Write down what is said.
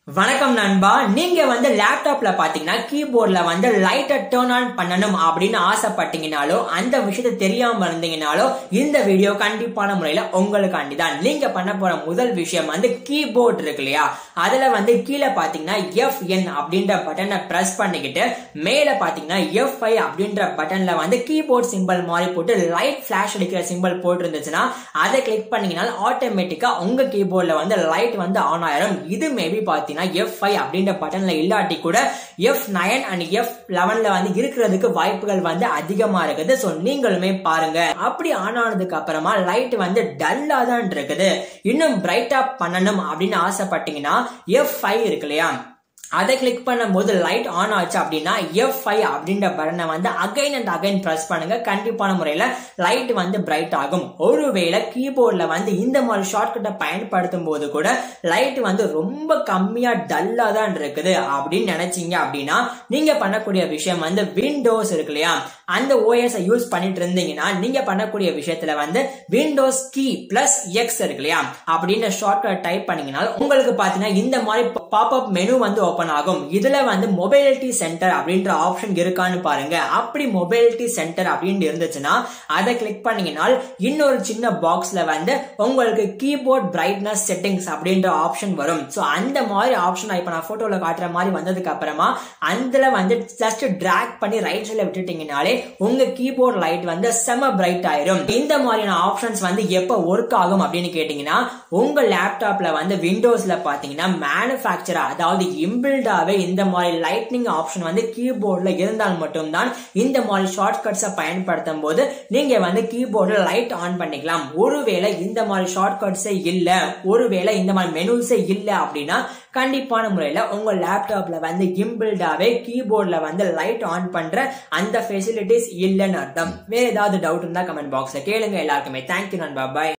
வணக்கம் நண்பா நீங்க வந்து லேப்டாப்ல பாத்தீங்கன்னா கீபோர்ட்ல வந்து லைட்டை டேர்ன் ஆன் பண்ணணும் அப்படின்னு ஆசைப்பட்டீங்கனாலோ அந்த விஷயத்தை தெரியாம இருந்தீங்கனாலோ இந்த வீடியோ கண்டிப்பான முறையில உங்களுக்காண்டி தான் நீங்க பண்ண போற முதல் விஷயம் வந்து கீபோர்ட் இருக்கு இல்லையா அதுல வந்து கீழே பாத்தீங்கன்னா எஃப் என் அப்படின்ற பட்டனை பிரஸ் பண்ணிக்கிட்டு மேல பாத்தீங்கன்னா எஃப் ஐ அப்படின்ற பட்டன்ல வந்து கீபோர்ட் சிம்பிள் மாதிரி போட்டு லைட் பிளாஷ் அடிக்கிற சிம்பிள் போட்டு இருந்துச்சுன்னா அதை கிளிக் பண்ணீங்கன்னா ஆட்டோமேட்டிக்கா உங்க கீபோர்ட்ல வந்து லைட் வந்து ஆன் ஆயிரும் இது மேபி பாத்தீங்கன்னா எஃப் ஃபைவ் அப்படின்ற பட்டன்ல இல்லாட்டி கூட எஃப் நைன் அண்ட் எஃப் லெவன்ல வந்து இருக்கிறதுக்கு வாய்ப்புகள் வந்து அதிகமா இருக்குது ஸோ நீங்களுமே பாருங்க அப்படி ஆன் ஆனதுக்கு அப்புறமா லைட் வந்து டல்லா தான் இருக்குது இன்னும் பிரைட்டா பண்ணணும் அப்படின்னு ஆசைப்பட்டீங்கன்னா எஃப் ஃபைவ் இருக்கு இல்லையா அதை கிளிக் பண்ணும்போது லைட் ஆன் ஆச்சு அப்படின்னா எஃப் ஃபைவ் அப்படின்ற பட்டனை வந்து அகைன் அண்ட் அகைன் ப்ரெஸ் பண்ணுங்க கண்டிப்பான முறையில லைட் வந்து பிரைட் ஆகும் ஒருவேளை கீபோர்ட்ல வந்து இந்த மாதிரி ஷார்ட்கட்டை பயன்படுத்தும் போது கூட லைட் வந்து ரொம்ப கம்மியா டல்லா தான் இருக்குது அப்படின்னு நினைச்சீங்க அப்படின்னா நீங்க பண்ணக்கூடிய விஷயம் வந்து விண்டோஸ் இருக்கு இல்லையா அந்த ஓஎஸ் யூஸ் பண்ணிட்டு இருந்தீங்கன்னா நீங்க பண்ணக்கூடிய விஷயத்துல வந்து விண்டோஸ் கீ பிளஸ் எக்ஸ் இருக்கு இல்லையா அப்படின்னு ஷார்ட்கட் டைப் பண்ணீங்கன்னா உங்களுக்கு பாத்தீங்கன்னா இந்த மாதிரி பாப் அப் மெனு வந்து ஓபன் ஆகும் இதுல வந்து மொபைலிட்டி சென்டர் அப்படின்ற ஆப்ஷன் இருக்கான்னு பாருங்க அப்படி மொபைலிட்டி சென்டர் அப்படின்னு இருந்துச்சுன்னா அதை கிளிக் பண்ணீங்கன்னா இன்னொரு சின்ன பாக்ஸ்ல வந்து உங்களுக்கு கீபோர்ட் பிரைட்னஸ் செட்டிங்ஸ் அப்படின்ற ஆப்ஷன் வரும் ஸோ அந்த மாதிரி ஆப்ஷன் இப்ப நான் போட்டோல காட்டுற மாதிரி வந்ததுக்கு அப்புறமா அதுல வந்து ஜஸ்ட் டிராக் பண்ணி ரைட் சைட்ல விட்டுட்டீங்கனாலே உங்க கீபோர்ட் லைட் வந்து செம பிரைட் ஆயிரும் இந்த மாதிரியான ஆப்ஷன்ஸ் வந்து எப்ப ஒர்க் ஆகும் அப்படின்னு கேட்டீங்கன்னா உங்க லேப்டாப்ல வந்து விண்டோஸ்ல பாத்தீங்கன்னா மேனுபேக்சரர் அதாவது இம்பில்டாவே இந்த மாதிரி லைட்னிங் ஆப்ஷன் வந்து கீபோர்ட்ல இருந்தால் மட்டும்தான் இந்த மாதிரி ஷார்ட் கட்ஸை பயன்படுத்தும் போது நீங்க வந்து கீபோர்டில் லைட் ஆன் பண்ணிக்கலாம் ஒருவேளை இந்த மாதிரி ஷார்ட் கட்ஸே இல்ல ஒருவேளை இந்த மாதிரி மெனுஸே இல்ல அப்படின்னா கண்டிப்பான முறையில உங்க லேப்டாப்ல வந்து இம்பில்டாவே கீபோர்ட்ல வந்து லைட் ஆன் பண்ற அந்த ஃபெசிலிட்டிஸ் இல்லைன்னு அர்த்தம் வேற ஏதாவது டவுட் இருந்தா கமெண்ட் பாக்ஸ்ல கேளுங்க எல்லாருக்குமே தேங்க்யூ நண்பா பாய்